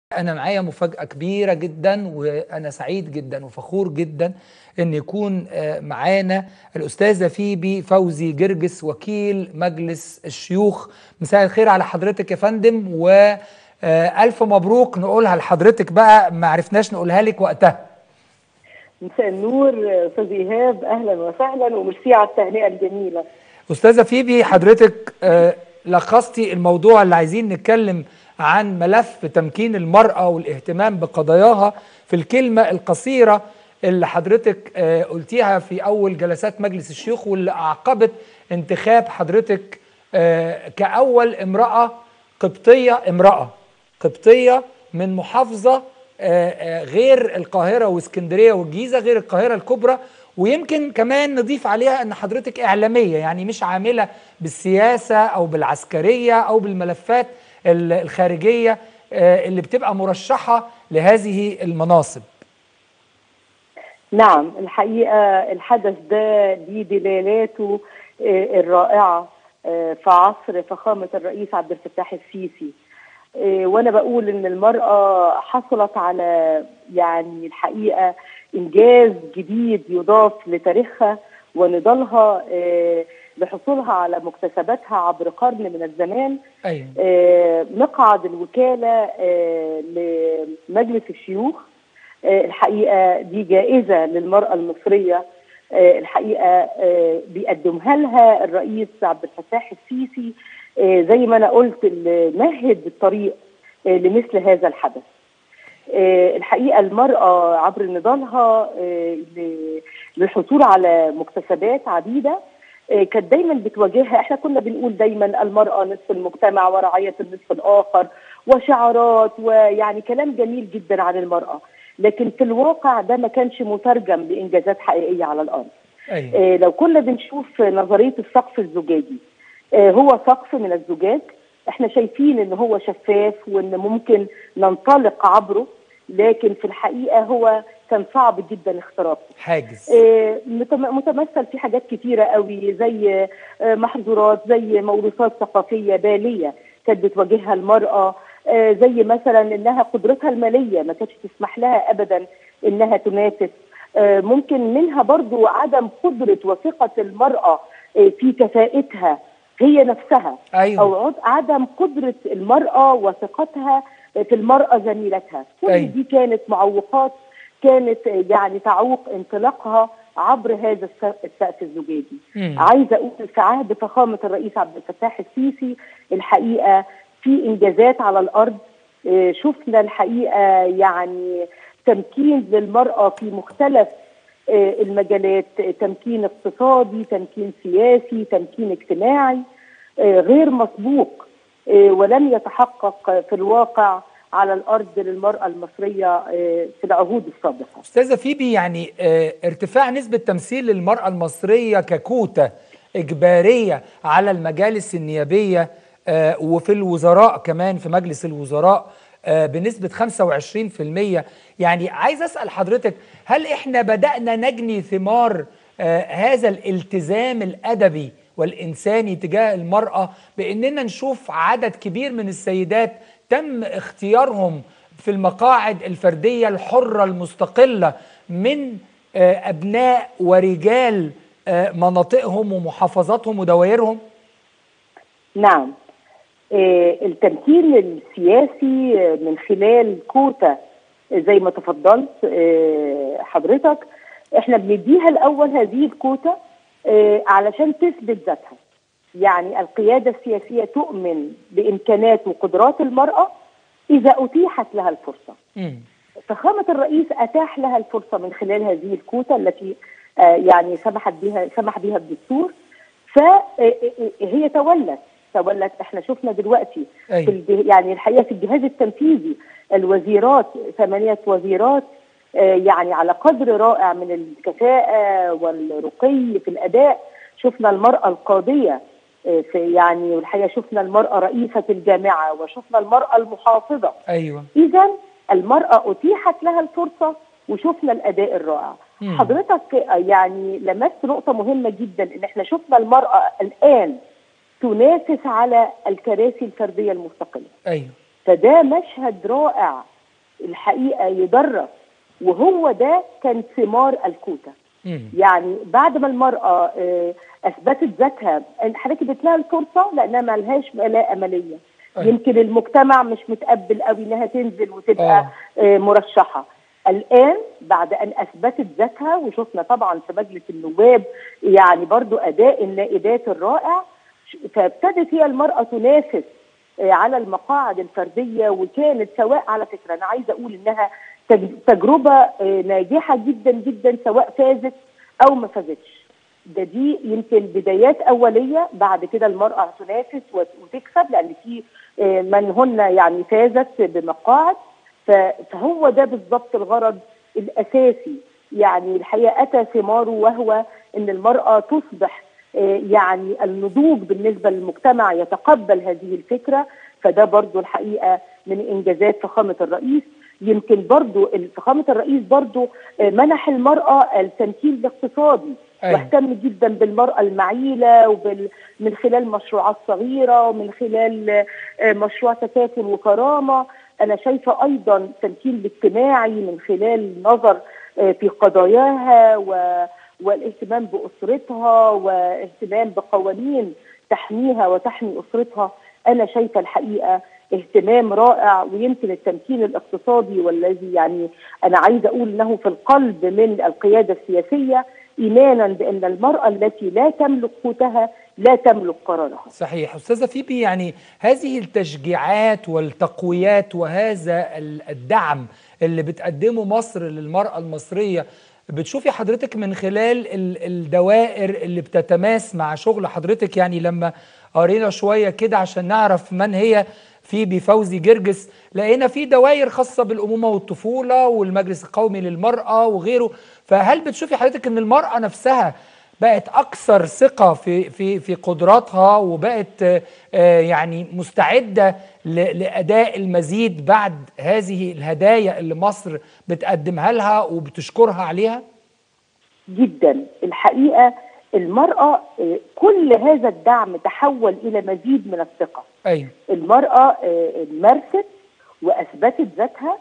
أنا معايا مفاجأة كبيرة جدا وأنا سعيد جدا وفخور جدا إن يكون آه، معانا الأستاذة فيبي فوزي جرجس وكيل مجلس الشيوخ مساء الخير على حضرتك يا فندم وألف مبروك نقولها لحضرتك بقى ما عرفناش نقولها لك وقتها مساء النور استاذ ايهاب اهلا وسهلا وميرسي على التهنئه الجميله أستاذة فيبي حضرتك آه، لخصتي الموضوع اللي عايزين نتكلم عن ملف تمكين المرأة والاهتمام بقضاياها في الكلمة القصيرة اللي حضرتك آه، قلتيها في أول جلسات مجلس الشيوخ واللي أعقبت انتخاب حضرتك آه، كأول امرأة قبطية امرأة قبطية من محافظة آه، آه، غير القاهرة واسكندرية والجيزة غير القاهرة الكبرى ويمكن كمان نضيف عليها ان حضرتك اعلاميه يعني مش عامله بالسياسه او بالعسكريه او بالملفات ال- الخارجيه آه، اللي بتبقى مرشحه لهذه المناصب نعم الحقيقه الحدث ده ليه دلالاته آه، الرائعه آه، في عصر فخامه الرئيس عبد الفتاح السيسي آه، وانا بقول ان المراه حصلت على يعني الحقيقه انجاز جديد يضاف لتاريخها ونضالها آه، لحصولها على مكتسباتها عبر قرن من الزمان ايوه آه، مقعد الوكالة آه، لمجلس الشيوخ آه، الحقيقة دي جائزة للمرأة المصرية آه، الحقيقة آه، بيقدمها لها الرئيس عبد الفتاح السيسي آه، زي ما أنا قلت اللي مهد الطريق آه، لمثل هذا الحدث آه، الحقيقة المرأة عبر نضالها آه، ل- للحصول على مكتسبات عديدة آه، كانت دايما بتواجهها احنا كنا بنقول دايما المرأة نصف المجتمع ورعاية النصف الآخر وشعارات ويعني كلام جميل جدا عن المرأة لكن في الواقع ده ما كانش مترجم لإنجازات حقيقية على الأرض ايوه آه، لو كنا بنشوف نظريه السقف الزجاجي آه، هو سقف من الزجاج احنا شايفين ان هو شفاف وان ممكن ننطلق عبره لكن في الحقيقه هو كان صعب جدا اختراقه حاجز آه، متم- متمثل في حاجات كتيرة قوي زي آه، محظورات زي موروثات ثقافية بالية كانت بتواجهها المرأة آه، زي مثلا انها قدرتها المالية ما كانتش تسمح لها ابدا انها تنافس آه، ممكن منها برضو عدم قدرة وثقة المرأة آه، في كفاءتها هي نفسها أيوة. او عد- عدم قدرة المرأة وثقتها في المرأة زميلتها كل أيوة. دي كانت معوقات كانت يعني تعوق انطلاقها عبر هذا الس- السقف الزجاجي مم. عايزه اقول في عهد فخامه الرئيس عبد الفتاح السيسي الحقيقه في انجازات على الارض آه، شفنا الحقيقه يعني تمكين للمراه في مختلف آه، المجالات آه، تمكين اقتصادي تمكين سياسي تمكين اجتماعي آه، غير مسبوق آه، ولم يتحقق في الواقع على الارض للمراه المصريه آه، في العهود السابقه استاذه فيبي يعني آه، ارتفاع نسبه تمثيل المراه المصريه ككوته اجباريه على المجالس النيابيه آه، وفي الوزراء كمان في مجلس الوزراء آه، بنسبه 25% يعني عايز اسال حضرتك هل احنا بدانا نجني ثمار آه، هذا الالتزام الادبي والانساني تجاه المراه باننا نشوف عدد كبير من السيدات تم اختيارهم في المقاعد الفرديه الحره المستقله من آه، ابناء ورجال آه، مناطقهم ومحافظاتهم ودوائرهم نعم آه، التمكين السياسي آه، من خلال كوتا آه، زي ما تفضلت آه، حضرتك احنا بنديها الاول هذه الكوتا آه، علشان تثبت ذاتها يعني القياده السياسيه تؤمن بامكانات وقدرات المراه اذا اتيحت لها الفرصه مم. فخامة الرئيس أتاح لها الفرصة من خلال هذه الكوتا التي آه، يعني سمحت بها سمح بها الدستور فهي تولت تولت احنا شفنا دلوقتي أيوة. في الجه- يعني الحقيقه في الجهاز التنفيذي الوزيرات ثمانيه وزيرات آه، يعني على قدر رائع من الكفاءه والرقي في الاداء شفنا المراه القاضيه آه، في يعني والحقيقه شفنا المراه رئيسه الجامعه وشفنا المراه المحافظه ايوه اذا المراه اتيحت لها الفرصه وشفنا الاداء الرائع مم. حضرتك يعني لمست نقطه مهمه جدا ان احنا شفنا المراه الان تنافس على الكراسي الفرديه المستقله ايوه فده مشهد رائع الحقيقه يدرس وهو ده كان ثمار الكوتا مم. يعني بعد ما المرأة آه، أثبتت ذاتها حضرتك اديت لها الفرصة لأنها ما لهاش لا أملية أيوة. يمكن المجتمع مش متقبل قوي إنها تنزل وتبقى آه. آه، مرشحة الآن بعد أن أثبتت ذاتها وشفنا طبعا في مجلس النواب يعني برضو أداء النائبات الرائع ش- فابتدت هي المرأة تنافس آه، على المقاعد الفردية وكانت سواء على فكرة أنا عايزة أقول إنها تج- تجربة آه، ناجحة جدا جدا سواء فازت أو ما فازتش ده دي يمكن بدايات أولية بعد كده المرأة تنافس وت- وتكسب لأن في آه، من هن يعني فازت بمقاعد ف- فهو ده بالضبط الغرض الأساسي يعني الحقيقة أتى ثماره وهو أن المرأة تصبح آه، يعني النضوج بالنسبة للمجتمع يتقبل هذه الفكرة فده برضو الحقيقة من إنجازات فخامة الرئيس يمكن برضو فخامة الرئيس برضو آه، منح المرأة التمكين الاقتصادي أيوة. واهتم جدا بالمرأة المعيلة وبال من خلال مشروعات صغيرة ومن خلال آه، مشروع تكافل وكرامة أنا شايفة أيضا التمكين الاجتماعي من خلال النظر آه، في قضاياها و والاهتمام بأسرتها واهتمام بقوانين تحميها وتحمي أسرتها أنا شايفة الحقيقة اهتمام رائع ويمكن التمكين الاقتصادي والذي يعني أنا عايزة أقول أنه في القلب من القيادة السياسية إيمانا بأن المرأة التي لا تملك قوتها لا تملك قرارها صحيح أستاذة فيبي يعني هذه التشجيعات والتقويات وهذا ال- الدعم اللي بتقدمه مصر للمرأة المصرية بتشوفي حضرتك من خلال ال- الدوائر اللي بتتماس مع شغل حضرتك يعني لما قرينا شوية كده عشان نعرف من هي فيبي فوزي جرجس لقينا في دوائر خاصة بالأمومة والطفولة والمجلس القومي للمرأة وغيره فهل بتشوفي حضرتك أن المرأة نفسها بقت اكثر ثقه في في في قدراتها وبقت آه، آه، يعني مستعده ل- لاداء المزيد بعد هذه الهدايا اللي مصر بتقدمها لها وبتشكرها عليها جدا الحقيقة المرأة آه، كل هذا الدعم تحول إلى مزيد من الثقة ايوه المرأة آه، مارست وأثبتت ذاتها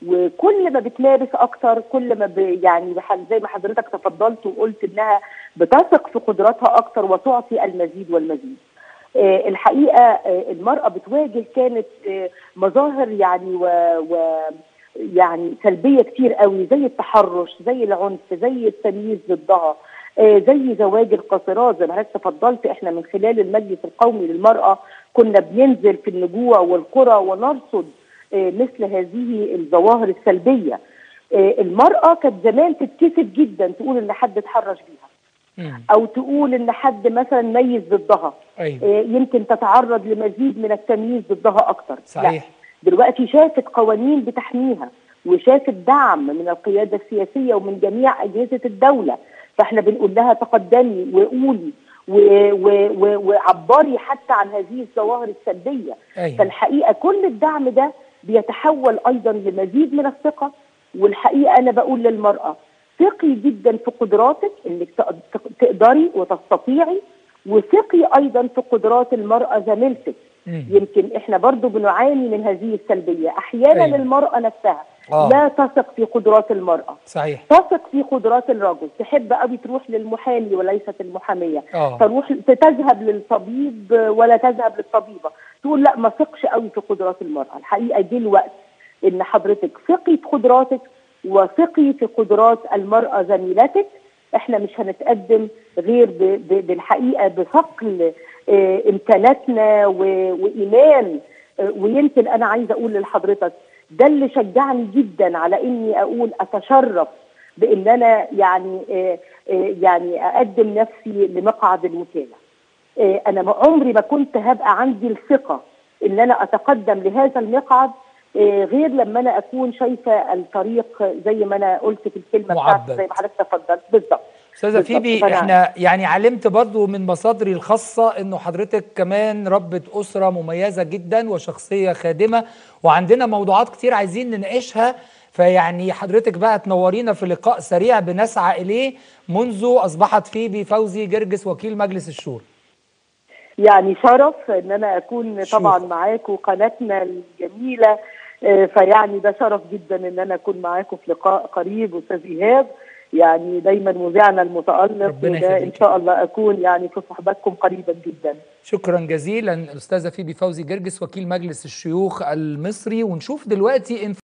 وكل ما بتمارس أكتر كل ما ب يعني بح- زي ما حضرتك تفضلت وقلت إنها بتثق في قدراتها أكتر وتعطي المزيد والمزيد آه، الحقيقة آه، المرأة بتواجه كانت آه، مظاهر يعني و, و يعني سلبية كتير قوي زي التحرش زي العنف زي التمييز ضدها آه، زي زواج القاصرات زي ما حضرتك تفضلت احنا من خلال المجلس القومي للمرأة كنا بننزل في النجوع والقرى ونرصد آه، مثل هذه الظواهر السلبية آه، المرأة كانت زمان تتكسف جدا تقول ان حد اتحرش بيها مم. او تقول ان حد مثلا ميز ضدها ايوه آه، يمكن تتعرض لمزيد من التمييز ضدها اكتر لا. صحيح دلوقتي شافت قوانين بتحميها وشافت دعم من القيادة السياسية ومن جميع أجهزة الدولة فاحنا بنقول لها تقدمي وقولي و- و- و- وعبري حتى عن هذه الظواهر السلبية ايوه فالحقيقة كل الدعم ده بيتحول أيضا لمزيد من الثقة والحقيقة أنا بقول للمرأة ثقي جدا في قدراتك انك تق- تقدري وتستطيعي وثقي ايضا في قدرات المرأة زميلتك مم. يمكن احنا برضو بنعاني من هذه السلبية احيانا أيوة. أيوة. المرأة نفسها آه. لا تثق في قدرات المرأة صحيح تثق في قدرات الرجل تحب قوي تروح للمحامي وليست المحامية اه تروح تذهب للطبيب ولا تذهب للطبيبة تقول لا ما ثقش قوي في قدرات المرأة الحقيقة جه الوقت ان حضرتك ثقي في قدراتك وثقي في قدرات المرأة زميلتك احنا مش هنتقدم غير ب- ب- بالحقيقة بثقل آه، امكاناتنا و- وايمان آه، ويمكن انا عايزه اقول لحضرتك ده اللي شجعني جدا على اني اقول اتشرف بان انا يعني آه، آه، يعني اقدم نفسي لمقعد الوكاله. آه، انا ما- عمري ما كنت هبقى عندي الثقه ان انا اتقدم لهذا المقعد آه، غير لما انا اكون شايفه الطريق زي ما انا قلت في الكلمه معبد. بتاعتي زي ما حضرتك تفضلت بالظبط استاذه بالظبط. فيبي فأنا- احنا يعني علمت برضو من مصادري الخاصه انه حضرتك كمان ربة اسره مميزه جدا وشخصيه خادمه وعندنا موضوعات كتير عايزين نناقشها فيعني حضرتك بقى تنورينا في لقاء سريع بنسعى اليه منذ اصبحت فيبي فوزي جرجس وكيل مجلس الشورى يعني شرف ان انا اكون شوف. طبعا معاك وقناتنا الجميله آه، فيعني ده شرف جدا ان انا اكون معاكم في لقاء قريب استاذ ايهاب يعني دايما مذيعنا المتالق ربنا وده ان يخليك. شاء الله اكون يعني في صحبتكم قريبا جدا شكرا جزيلا الاستاذه فيبي فوزي جرجس وكيل مجلس الشيوخ المصري ونشوف دلوقتي